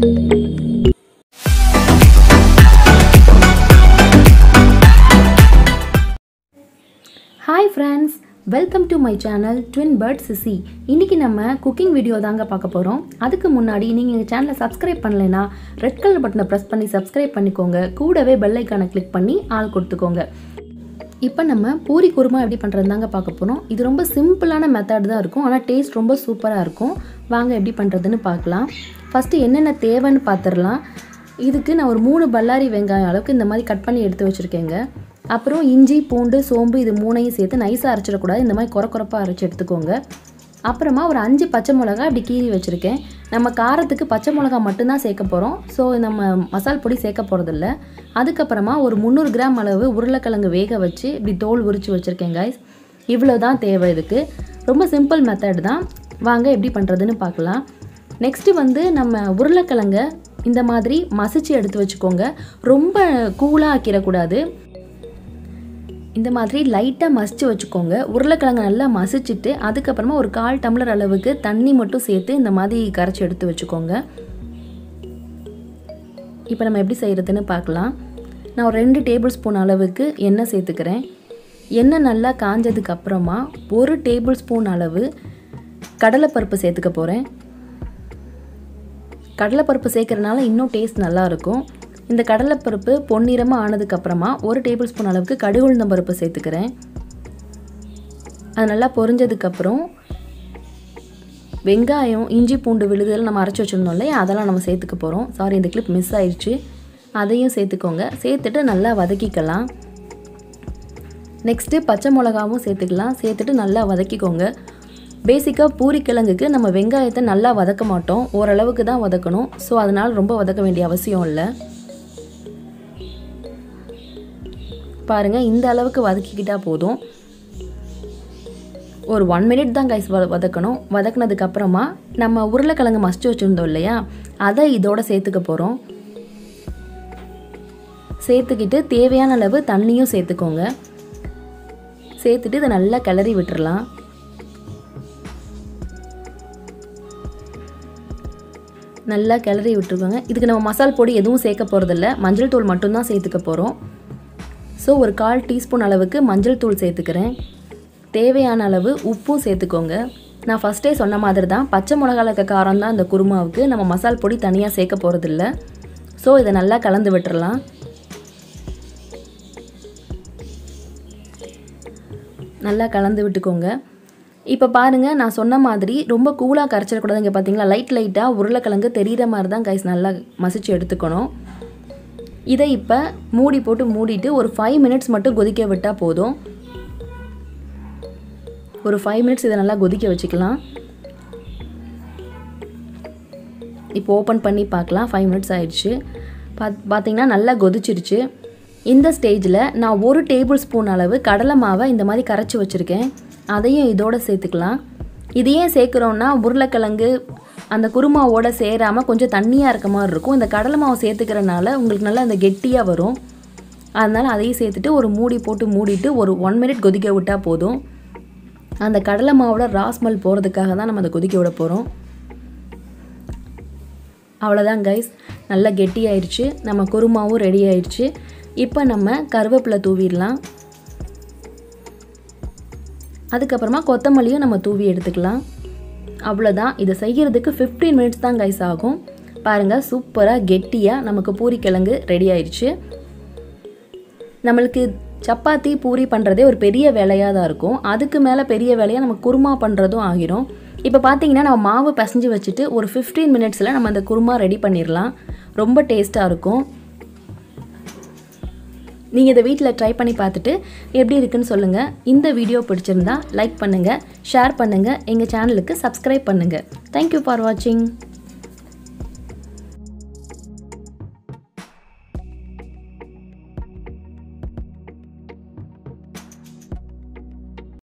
hi friends welcome to my channel twin bird CC இன்றைக்கி நம்ம cooking video தாங்க பார்க்க போகிறோம் அதுக்கு முன்னாடி நீங்கள் எங்கள் சேனலை சப்ஸ்கிரைப் பண்ணலைன்னா ரெட் கலர் பட்டனை ப்ரெஸ் பண்ணி சப்ஸ்கிரைப் பண்ணிக்கோங்க கூடவே பெல் ஐக்கானை கிளிக் பண்ணி ஆள் கொடுத்துக்கோங்க இப்போ நம்ம பூரி குருமா எப்படி பண்ணுறது தாங்க பார்க்க போகிறோம் இது ரொம்ப சிம்பிளான மெத்தட் தான் இருக்கும் ஆனால் டேஸ்ட் ரொம்ப சூப்பராக இருக்கும் வாங்க எப்படி பண்ணுறதுன்னு பார்க்கலாம் ஃபஸ்ட்டு என்னென்ன தேவைன்னு பார்த்துடலாம் இதுக்கு நான் ஒரு மூணு பல்லாரி வெங்காயம் அளவுக்கு இந்த மாதிரி கட் பண்ணி எடுத்து வச்சுருக்கேங்க அப்புறம் இஞ்சி பூண்டு சோம்பு இது மூணையும் சேர்த்து நைஸாக அரைச்சிடக்கூடாது இந்த மாதிரி குறை குறைப்பாக அரைச்சி எடுத்துக்கோங்க அப்புறமா ஒரு அஞ்சு பச்சை மிளகா இப்படி கீறி வச்சுருக்கேன் நம்ம காரத்துக்கு பச்சை மிளகா மட்டும்தான் சேர்க்க போகிறோம் ஸோ நம்ம மசால் பொடி சேர்க்க போகிறதில்ல அதுக்கப்புறமா ஒரு முந்நூறு கிராம் அளவு உருளைக்கிழங்கு வேக வச்சு இப்படி தோல் உரித்து வச்சுருக்கேன் காய்ஸ் இவ்வளோ தான் தேவை இதுக்கு ரொம்ப சிம்பிள் மெத்தட் தான் வாங்க எப்படி பண்ணுறதுன்னு பார்க்கலாம் நெக்ஸ்ட்டு வந்து நம்ம உருளைக்கிழங்க இந்த மாதிரி மசிச்சு எடுத்து வச்சுக்கோங்க ரொம்ப கூலாக ஆக்கிடக்கூடாது இந்த மாதிரி லைட்டாக மசிச்சு வச்சுக்கோங்க உருளைக்கிழங்கு நல்லா மசிச்சுட்டு அதுக்கப்புறமா ஒரு கால் டம்ளர் அளவுக்கு தண்ணி மட்டும் சேர்த்து இந்த மாதிரி கரைச்சி எடுத்து வச்சுக்கோங்க இப்போ நம்ம எப்படி செய்கிறதுன்னு பார்க்கலாம் நான் ஒரு ரெண்டு டேபிள் ஸ்பூன் அளவுக்கு எண்ணெய் சேர்த்துக்கிறேன் எண்ணெய் நல்லா காஞ்சதுக்கு அப்புறமா ஒரு டேபிள் ஸ்பூன் அளவு கடலைப்பருப்பு சேர்த்துக்க போகிறேன் கடலைப்பருப்பு சேர்க்கறனால இன்னும் டேஸ்ட் நல்லாயிருக்கும் இந்த கடலைப்பருப்பு பொன்னிறமாக ஆனதுக்கப்புறமா ஒரு டேபிள் ஸ்பூன் அளவுக்கு கடுகு உளுந்தம் பருப்பு சேர்த்துக்கிறேன் அது நல்லா பொரிஞ்சதுக்கப்புறம் வெங்காயம் இஞ்சி பூண்டு விழுதெல்லாம் நம்ம அரைச்சி வச்சுருந்தோம் இல்லையா அதெல்லாம் நம்ம சேர்த்துக்க போகிறோம் சாரி இந்த கிளிப் மிஸ் ஆயிடுச்சு அதையும் சேர்த்துக்கோங்க சேர்த்துட்டு நல்லா வதக்கிக்கலாம் நெக்ஸ்ட்டு பச்சை மிளகாவும் சேர்த்துக்கலாம் சேர்த்துட்டு நல்லா வதக்கிக்கோங்க பேசிக்காக பூரிக்கிழங்குக்கு நம்ம வெங்காயத்தை நல்லா வதக்க மாட்டோம் ஓரளவுக்கு தான் வதக்கணும் ஸோ அதனால் ரொம்ப வதக்க வேண்டிய அவசியம் இல்லை பாருங்கள் இந்த அளவுக்கு வதக்கிக்கிட்டால் போதும் ஒரு ஒன் மினிட் தான் கைஸ் வ வதக்கணும் வதக்குனதுக்கு அப்புறமா நம்ம உருளைக்கிழங்கு மசிச்சு வச்சுருந்தோம் இல்லையா அதை இதோட சேர்த்துக்க போகிறோம் சேர்த்துக்கிட்டு தேவையான அளவு தண்ணியும் சேர்த்துக்கோங்க சேர்த்துட்டு இதை நல்லா கிளறி விட்டுறலாம் நல்லா கிளறி விட்டுருக்கோங்க இதுக்கு நம்ம மசால் பொடி எதுவும் சேர்க்க போகிறதில்ல மஞ்சள் தூள் மட்டும்தான் சேர்த்துக்க போகிறோம் ஸோ ஒரு கால் டீஸ்பூன் அளவுக்கு மஞ்சள் தூள் சேர்த்துக்கிறேன் தேவையான அளவு உப்பும் சேர்த்துக்கோங்க நான் ஃபஸ்ட்டே சொன்ன மாதிரி தான் பச்சை மிளகால இருக்க காரம் தான் இந்த குருமாவுக்கு நம்ம மசால் பொடி தனியாக சேர்க்க போகிறதில்ல ஸோ இதை நல்லா கலந்து விட்டுறலாம் நல்லா கலந்து விட்டுக்கோங்க இப்போ பாருங்கள் நான் சொன்ன மாதிரி ரொம்ப கூலாக கரைச்சிடக்கூடாது இங்கே பார்த்தீங்களா லைட் லைட்டாக உருளைக்கிழங்கு தெரிகிற மாதிரி தான் கைஸ் நல்லா மசிச்சு எடுத்துக்கணும் இதை இப்போ மூடி போட்டு மூடிட்டு ஒரு ஃபைவ் மினிட்ஸ் மட்டும் கொதிக்க விட்டால் போதும் ஒரு ஃபைவ் மினிட்ஸ் இதை நல்லா கொதிக்க வச்சுக்கலாம் இப்போ ஓப்பன் பண்ணி பார்க்கலாம் ஃபைவ் மினிட்ஸ் ஆயிடுச்சு பாத் பார்த்தீங்கன்னா நல்லா கொதிச்சிருச்சு இந்த ஸ்டேஜில் நான் ஒரு டேபிள் ஸ்பூன் அளவு கடலை மாவை இந்த மாதிரி கரைச்சி வச்சுருக்கேன் அதையும் இதோட சேர்த்துக்கலாம் இது ஏன் சேர்க்குறோன்னா உருளைக்கிழங்கு அந்த குருமாவோட சேராமல் கொஞ்சம் தண்ணியாக இருக்க மாதிரி இருக்கும் இந்த கடலை மாவு சேர்த்துக்கிறனால உங்களுக்கு நல்லா அந்த கெட்டியாக வரும் அதனால் அதையும் சேர்த்துட்டு ஒரு மூடி போட்டு மூடிட்டு ஒரு ஒன் மினிட் கொதிக்க விட்டால் போதும் அந்த கடலை மாவோட ராஸ்மல் போகிறதுக்காக தான் நம்ம அதை கொதிக்க விட போகிறோம் அவ்வளோதான் கைஸ் நல்லா கெட்டி ஆயிடுச்சு நம்ம குருமாவும் ரெடி ஆயிடுச்சு இப்போ நம்ம கருவேப்பிலை தூவிடலாம் அதுக்கப்புறமா கொத்தமல்லியும் நம்ம தூவி எடுத்துக்கலாம் அவ்வளோதான் இதை செய்கிறதுக்கு ஃபிஃப்டீன் மினிட்ஸ் தான் கைஸ் ஆகும் பாருங்கள் சூப்பராக கெட்டியாக நமக்கு பூரிக்கிழங்கு ரெடி ஆயிடுச்சு நம்மளுக்கு சப்பாத்தி பூரி பண்ணுறதே ஒரு பெரிய வேலையாக தான் இருக்கும் அதுக்கு மேலே பெரிய வேலையாக நம்ம குருமா பண்ணுறதும் ஆகிரும் இப்போ பார்த்தீங்கன்னா நம்ம மாவு பிசைஞ்சு வச்சுட்டு ஒரு ஃபிஃப்டீன் மினிட்ஸில் நம்ம அந்த குருமா ரெடி பண்ணிடலாம் ரொம்ப டேஸ்ட்டாக இருக்கும் நீங்கள் இதை வீட்டில் ட்ரை பண்ணி பார்த்துட்டு எப்படி இருக்குன்னு சொல்லுங்கள் இந்த வீடியோ பிடிச்சிருந்தா லைக் பண்ணுங்கள் ஷேர் பண்ணுங்கள் எங்கள் சேனலுக்கு சப்ஸ்கிரைப் பண்ணுங்கள் தேங்க்யூ ஃபார் வாட்சிங்